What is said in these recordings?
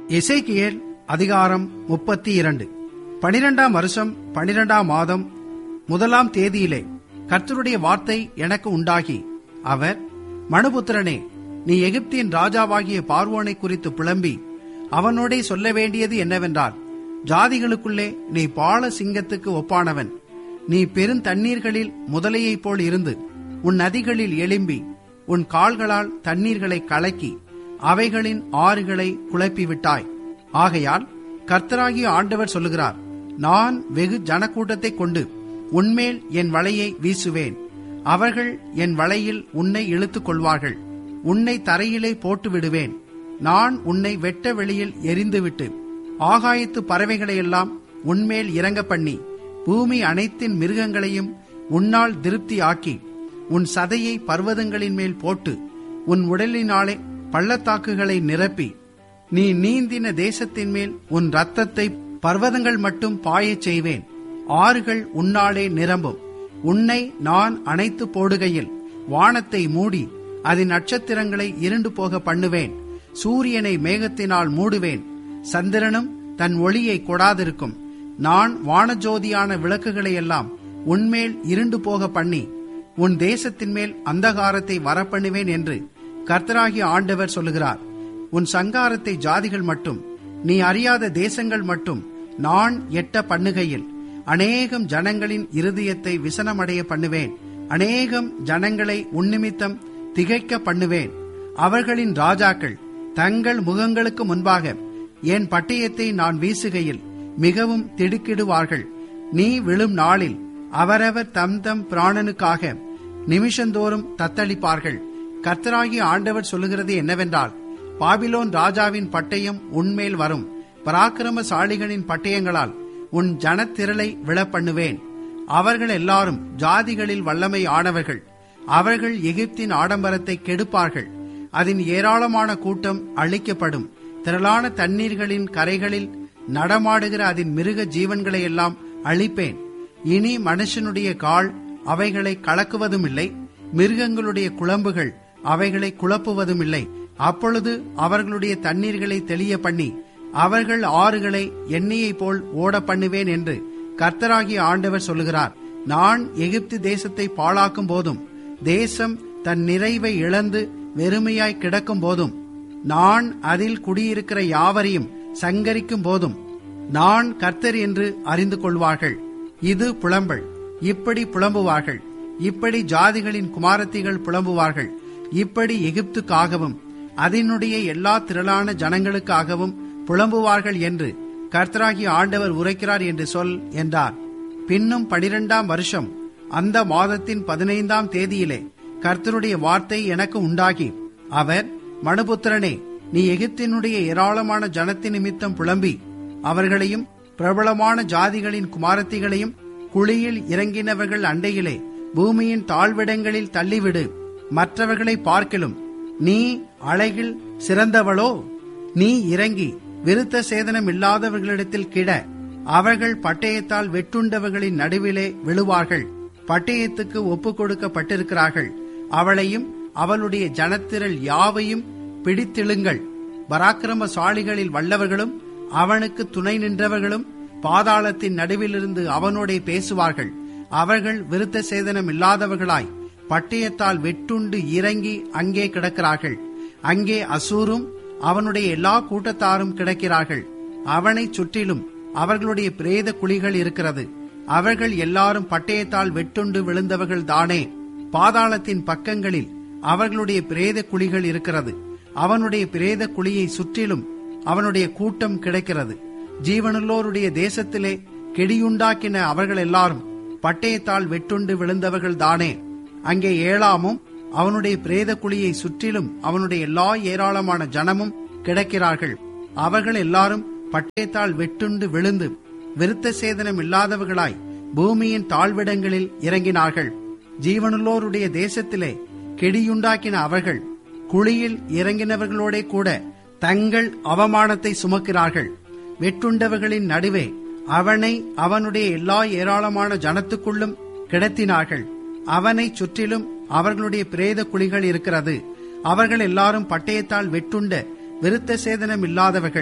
எசேக்கியேல் அதிகாரம் முப்பத்தி இரண்டு பனிரெண்டாம் வருஷம் பனிரெண்டாம் மாதம் முதலாம் தேதியிலே கர்த்தருடைய வார்த்தை எனக்கு உண்டாகி அவர் மனுபுத்திரனே நீ எகிப்தின் ராஜாவாகிய பார்வோனை குறித்து புலம்பி அவனோடே சொல்ல வேண்டியது என்னவென்றால் ஜாதிகளுக்குள்ளே நீ பால சிங்கத்துக்கு ஒப்பானவன் நீ பெருந்தண்ணீர்களில் முதலையைப் போல் இருந்து உன் நதிகளில் எழும்பி உன் கால்களால் தண்ணீர்களை கலக்கி அவைகளின் ஆறுகளை குழப்பி விட்டாய் ஆகையால் கர்த்தராகிய ஆண்டவர் சொல்லுகிறார் நான் வெகு ஜனக்கூட்டத்தை கொண்டு உன்மேல் என் வலையை வீசுவேன் அவர்கள் என் வலையில் உன்னை இழுத்துக் கொள்வார்கள் உன்னை தரையிலே போட்டு விடுவேன் நான் உன்னை வெட்ட வெளியில் எரிந்துவிட்டு ஆகாயத்து பறவைகளையெல்லாம் உன்மேல் இறங்க பண்ணி பூமி அனைத்தின் மிருகங்களையும் உன்னால் திருப்தி ஆக்கி உன் சதையை பர்வதங்களின் மேல் போட்டு உன் உடலினாலே பள்ளத்தாக்குகளை நிரப்பி நீ நீந்தின தேசத்தின் மேல் உன் ரத்தத்தை பர்வதங்கள் மட்டும் பாயச் செய்வேன் ஆறுகள் உன்னாலே நிரம்பும் உன்னை நான் அணைத்து போடுகையில் வானத்தை மூடி அதன் நட்சத்திரங்களை இருண்டு போக பண்ணுவேன் சூரியனை மேகத்தினால் மூடுவேன் சந்திரனும் தன் ஒளியை கொடாதிருக்கும் நான் வானஜோதியான விளக்குகளை எல்லாம் உன்மேல் இருண்டு போக பண்ணி உன் தேசத்தின் மேல் அந்தகாரத்தை வரப்பண்ணுவேன் என்று கர்த்தராகிய ஆண்டவர் சொல்லுகிறார் உன் சங்காரத்தை ஜாதிகள் மட்டும் நீ அறியாத தேசங்கள் மட்டும் நான் எட்ட பண்ணுகையில் அநேகம் ஜனங்களின் இருதயத்தை விசனமடைய பண்ணுவேன் அநேகம் ஜனங்களை உன்னிமித்தம் திகைக்க பண்ணுவேன் அவர்களின் ராஜாக்கள் தங்கள் முகங்களுக்கு முன்பாக என் பட்டயத்தை நான் வீசுகையில் மிகவும் திடுக்கிடுவார்கள் நீ விழும் நாளில் அவரவர் தம் தம் பிராணனுக்காக நிமிஷந்தோறும் தத்தளிப்பார்கள் கர்த்தராகிய ஆண்டவர் சொல்லுகிறது என்னவென்றால் பாபிலோன் ராஜாவின் பட்டயம் உன்மேல் வரும் பராக்கிரமசாலிகளின் பட்டயங்களால் உன் ஜனத்திரளை விழப்பண்ணுவேன் அவர்கள் எல்லாரும் ஜாதிகளில் வல்லமை ஆனவர்கள் அவர்கள் எகிப்தின் ஆடம்பரத்தை கெடுப்பார்கள் அதன் ஏராளமான கூட்டம் அழிக்கப்படும் திரளான தண்ணீர்களின் கரைகளில் நடமாடுகிற அதன் மிருக ஜீவன்களை எல்லாம் அழிப்பேன் இனி மனுஷனுடைய கால் அவைகளை கலக்குவதும் இல்லை மிருகங்களுடைய குழம்புகள் அவைகளை குழப்புவதும் இல்லை அப்பொழுது அவர்களுடைய தண்ணீர்களை தெளிய பண்ணி அவர்கள் ஆறுகளை எண்ணெயைப் போல் ஓட பண்ணுவேன் என்று கர்த்தராகிய ஆண்டவர் சொல்லுகிறார் நான் எகிப்து தேசத்தை பாழாக்கும் போதும் தேசம் தன் நிறைவை இழந்து வெறுமையாய் கிடக்கும் போதும் நான் அதில் குடியிருக்கிற யாவரையும் சங்கரிக்கும் போதும் நான் கர்த்தர் என்று அறிந்து கொள்வார்கள் இது புலம்பல் இப்படி புலம்புவார்கள் இப்படி ஜாதிகளின் குமாரத்திகள் புலம்புவார்கள் இப்படி எகிப்துக்காகவும் அதனுடைய எல்லா திரளான ஜனங்களுக்காகவும் புலம்புவார்கள் என்று கர்த்தராகிய ஆண்டவர் உரைக்கிறார் என்று சொல் என்றார் பின்னும் பனிரெண்டாம் வருஷம் அந்த மாதத்தின் பதினைந்தாம் தேதியிலே கர்த்தருடைய வார்த்தை எனக்கு உண்டாகி அவர் மனுபுத்திரனே நீ எகிப்தினுடைய ஏராளமான ஜனத்தின் நிமித்தம் புலம்பி அவர்களையும் பிரபலமான ஜாதிகளின் குமாரத்திகளையும் குழியில் இறங்கினவர்கள் அண்டையிலே பூமியின் தாழ்விடங்களில் தள்ளிவிடு மற்றவர்களை பார்க்கிலும் நீ அழகில் சிறந்தவளோ நீ இறங்கி விருத்த சேதனம் இல்லாதவர்களிடத்தில் கிட அவர்கள் பட்டயத்தால் வெட்டுண்டவர்களின் நடுவிலே விழுவார்கள் பட்டயத்துக்கு ஒப்புக் கொடுக்கப்பட்டிருக்கிறார்கள் அவளையும் அவளுடைய ஜனத்திரள் யாவையும் பிடித்திழுங்கள் பராக்கிரமசாலிகளில் வல்லவர்களும் அவனுக்கு துணை நின்றவர்களும் பாதாளத்தின் நடுவிலிருந்து அவனோடே பேசுவார்கள் அவர்கள் விருத்த சேதனம் இல்லாதவர்களாய் பட்டயத்தால் வெட்டுண்டு இறங்கி அங்கே கிடக்கிறார்கள் அங்கே அசூரும் அவனுடைய எல்லா கூட்டத்தாரும் கிடக்கிறார்கள் அவனை சுற்றிலும் அவர்களுடைய பிரேத குழிகள் இருக்கிறது அவர்கள் எல்லாரும் பட்டயத்தால் வெட்டுண்டு விழுந்தவர்கள் தானே பாதாளத்தின் பக்கங்களில் அவர்களுடைய பிரேத குழிகள் இருக்கிறது அவனுடைய பிரேத குழியை சுற்றிலும் அவனுடைய கூட்டம் கிடைக்கிறது ஜீவனுள்ளோருடைய தேசத்திலே கெடியுண்டாக்கின அவர்கள் எல்லாரும் பட்டயத்தால் வெட்டுண்டு விழுந்தவர்கள் தானே அங்கே ஏழாமும் அவனுடைய பிரேத குழியை சுற்றிலும் அவனுடைய எல்லா ஏராளமான ஜனமும் கிடக்கிறார்கள் அவர்கள் எல்லாரும் பட்டயத்தால் வெட்டுண்டு விழுந்து விருத்த சேதனம் இல்லாதவர்களாய் பூமியின் தாழ்விடங்களில் இறங்கினார்கள் ஜீவனுள்ளோருடைய தேசத்திலே கெடியுண்டாக்கின அவர்கள் குழியில் இறங்கினவர்களோடே கூட தங்கள் அவமானத்தை சுமக்கிறார்கள் வெட்டுண்டவர்களின் நடுவே அவனை அவனுடைய எல்லா ஏராளமான ஜனத்துக்குள்ளும் கிடத்தினார்கள் அவனை சுற்றிலும் அவர்களுடைய பிரேத குழிகள் இருக்கிறது அவர்கள் எல்லாரும் பட்டயத்தால் வெட்டுண்ட விருத்த சேதனம் இல்லாதவர்கள்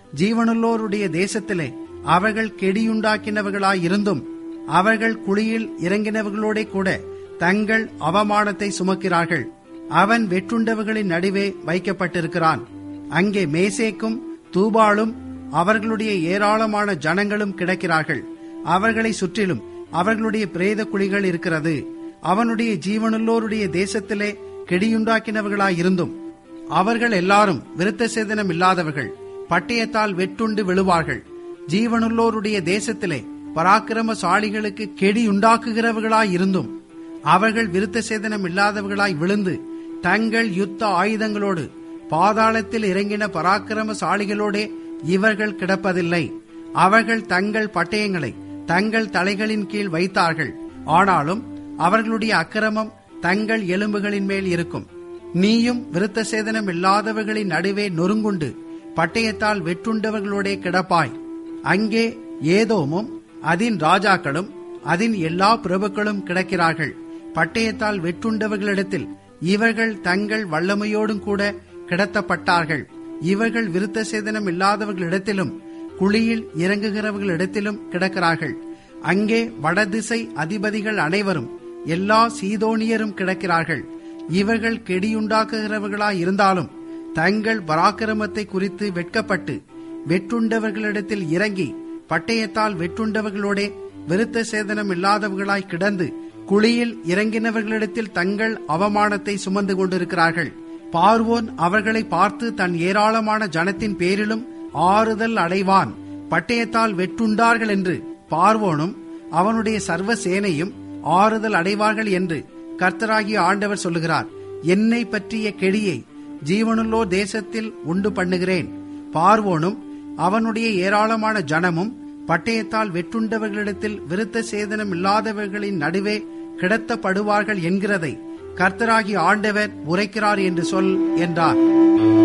ஜீவனுள்ளோருடைய தேசத்திலே அவர்கள் கெடியுண்டாக்கினவர்களாயிருந்தும் அவர்கள் குழியில் இறங்கினவர்களோட கூட தங்கள் அவமானத்தை சுமக்கிறார்கள் அவன் வெற்றுண்டவர்களின் நடுவே வைக்கப்பட்டிருக்கிறான் அங்கே மேசேக்கும் தூபாலும் அவர்களுடைய ஏராளமான ஜனங்களும் கிடக்கிறார்கள் அவர்களை சுற்றிலும் அவர்களுடைய பிரேத குழிகள் இருக்கிறது அவனுடைய ஜீவனுள்ளோருடைய தேசத்திலே கெடியுண்டாக்கினவர்களாயிருந்தும் அவர்கள் எல்லாரும் விருத்த சேதனம் இல்லாதவர்கள் பட்டயத்தால் வெட்டுண்டு விழுவார்கள் ஜீவனுள்ளோருடைய தேசத்திலே பராக்கிரமசாலிகளுக்கு கெடி உண்டாக்குகிறவர்களாயிருந்தும் அவர்கள் விருத்த சேதனம் இல்லாதவர்களாய் விழுந்து தங்கள் யுத்த ஆயுதங்களோடு பாதாளத்தில் இறங்கின பராக்கிரமசாலிகளோடே இவர்கள் கிடப்பதில்லை அவர்கள் தங்கள் பட்டயங்களை தங்கள் தலைகளின் கீழ் வைத்தார்கள் ஆனாலும் அவர்களுடைய அக்கிரமம் தங்கள் எலும்புகளின் மேல் இருக்கும் நீயும் விருத்த சேதனம் இல்லாதவர்களின் நடுவே நொறுங்குண்டு பட்டயத்தால் வெட்டுண்டவர்களோடே கிடப்பாய் அங்கே ஏதோமும் அதின் ராஜாக்களும் அதின் எல்லா பிரபுக்களும் கிடக்கிறார்கள் பட்டயத்தால் வெட்டுண்டவர்களிடத்தில் இவர்கள் தங்கள் வல்லமையோடும் கூட கிடத்தப்பட்டார்கள் இவர்கள் விருத்த சேதனம் இல்லாதவர்களிடத்திலும் குழியில் இறங்குகிறவர்களிடத்திலும் கிடக்கிறார்கள் அங்கே வடதிசை அதிபதிகள் அனைவரும் எல்லா சீதோனியரும் கிடக்கிறார்கள் இவர்கள் கெடியுண்டாக்குகிறவர்களாய் இருந்தாலும் தங்கள் பராக்கிரமத்தை குறித்து வெட்கப்பட்டு வெட்டுண்டவர்களிடத்தில் இறங்கி பட்டயத்தால் வெட்டுண்டவர்களோடே விருத்த சேதனம் இல்லாதவர்களாய் கிடந்து குழியில் இறங்கினவர்களிடத்தில் தங்கள் அவமானத்தை சுமந்து கொண்டிருக்கிறார்கள் பார்வோன் அவர்களை பார்த்து தன் ஏராளமான ஜனத்தின் பேரிலும் ஆறுதல் அடைவான் பட்டயத்தால் வெட்டுண்டார்கள் என்று பார்வோனும் அவனுடைய சர்வ சேனையும் ஆறுதல் அடைவார்கள் என்று கர்த்தராகிய ஆண்டவர் சொல்லுகிறார் என்னை பற்றிய கெடியை ஜீவனுள்ளோ தேசத்தில் உண்டு பண்ணுகிறேன் பார்வோனும் அவனுடைய ஏராளமான ஜனமும் பட்டயத்தால் வெட்டுண்டவர்களிடத்தில் விருத்த சேதனம் இல்லாதவர்களின் நடுவே கிடத்தப்படுவார்கள் என்கிறதை கர்த்தராகி ஆண்டவர் உரைக்கிறார் என்று சொல் என்றார்